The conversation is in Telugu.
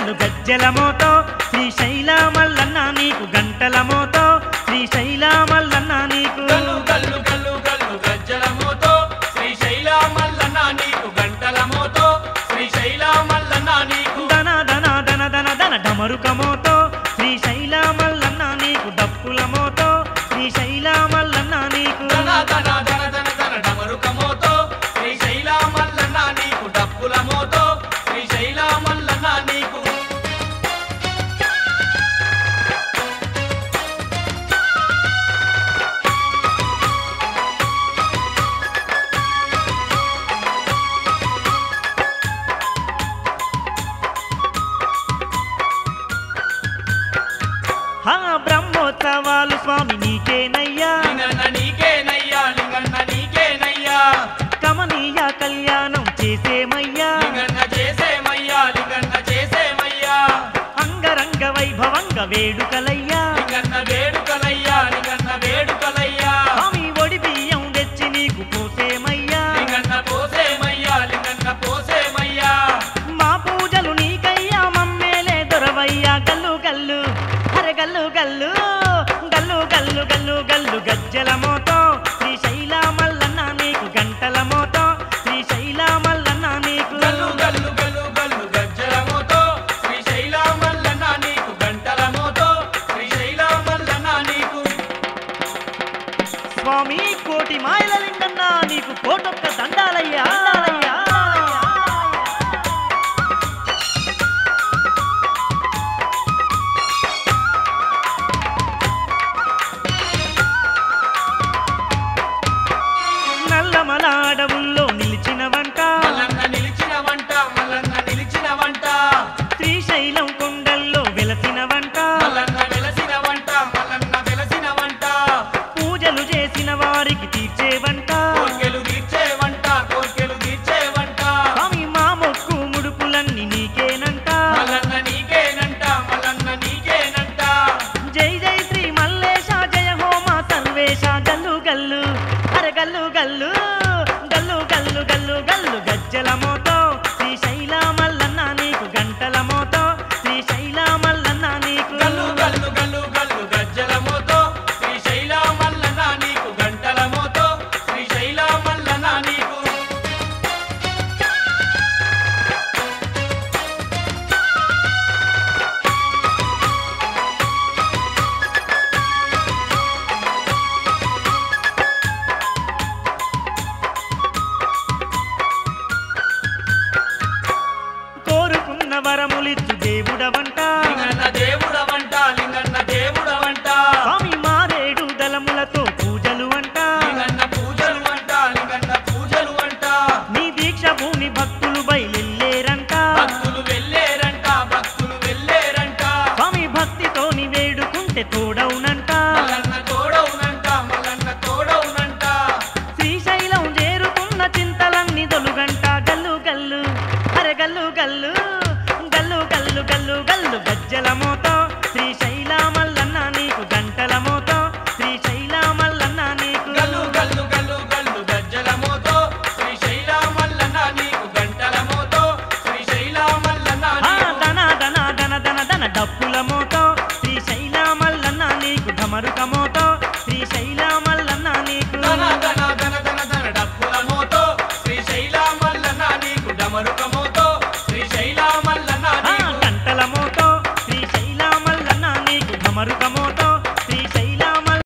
గల్లు గజ్జల మోతో శ్రీశైల మల్లన్న నీకు గంటల మోతో శ్రీశైల మల్లన్న నీకు గల్లు గల్లు గల్లు గల్లు గజ్జల మోతో శ్రీశైల మల్లన్న నీకు గంటల మోతో శ్రీశైల మల్లన్న నీకు దన దన దన దన దన డమరుక మోతో శ్రీశైల మల్లన్న నీకు డప్పుల మోతో శ్రీశైల మల్లన్న నీకు ధన ధన ధన ధన ధన డమరుక మోతో శ్రీశైల మల్లన్న నీకు డప్పుల మోతో శ్రీశైల మల్లన్న నీకు హా బ్రహ్మోత్సవాలు స్వామి నీకేనయ్యా లింగన్న నీకేనయ్యా లింగన్న నీకేనయ్యా కమనీయ కళ్యాణం చేసేమయ్యా లింగన్న చేసేమయ్యా లింగన్న చేసేమయ్యా అంగరంగ వైభవంగ వేడుకలయ్యా లింగన్న వేడుకలయ్యా లింగన్న వేడుకలయ్యా స్వామి ఒడి బియ్యం తెచ్చి నీకు పోసేమయ్యా లింగన్న పోసేమయ్యా లింగన్న పోసేమయ్యా మా పూజలు నీకయ్యా మమ్మేలే దొరవయ్యా గల్లు గల్లు అరే గల్లు గల్లు గల్లు గల్లు గల్లు గల్లు గజ్జల మోతో శ్రీశైల మల్లన్న నీకు గంటల మోతో శ్రీశైల మల్లన్న నీకు గల్లు గల్లు గల్లు గల్లు గజ్జల మోతో శ్రీశైల మల్లన్న నీకు గంటల మోతో శ్రీశైల మల్లన్న నీకు స్వామి కోటి మాయల లింగన్న నీకు కోటొక్క దండాలయ్యా దండాలయ్యా. నల్లమల అడవుల్లో నిలిచిన వంట మల్లన్న నిలిచిన వంట మల్లన్న నిలిచిన వంట శ్రీశైలం కొండల్లో వెలసిన వంట మల్లన్న వెలసిన వంట మల్లన్న వెలసిన వంట పూజలు చేసిన వారికి తీర్చే వంట కోర్కెలు తీర్చే వంట కోర్కెలు తీర్చే వంట స్వామి మా మొక్కు ముడుపులన్నీ నీకేనంట మల్లన్న నీకేనంట మల్లన్న నీకేనంట జై జై శ్రీ మల్లేశ జయ హోమ సర్వేశ గల్లు గల్లు అర గల్లు గల్లు గల్లు గల్లు గల్లు గల్లు గజ్జల మోతో శ్రీశైల మల్లన్న నీకు గంటల మోతో శ్రీశైల మల్లన్న నీకు గల్లు గల్లు గల్లు గల్లు గజ్జల మోతో శ్రీశైల మల్లన్న నీకు గంటల మోతో శ్రీశైల మల్లన్న నీకు కోరుకున్న వరములిచ్చు దేవుడవంట లింగన్న దేవుడ వంట లింగన్న దేవుడ వంట స్వామి మారేడు దళములతో పూజలు అంట లింగన్న పూజలు వంట లింగన్న పూజలు వంట నీ దీక్ష భూమి భక్తు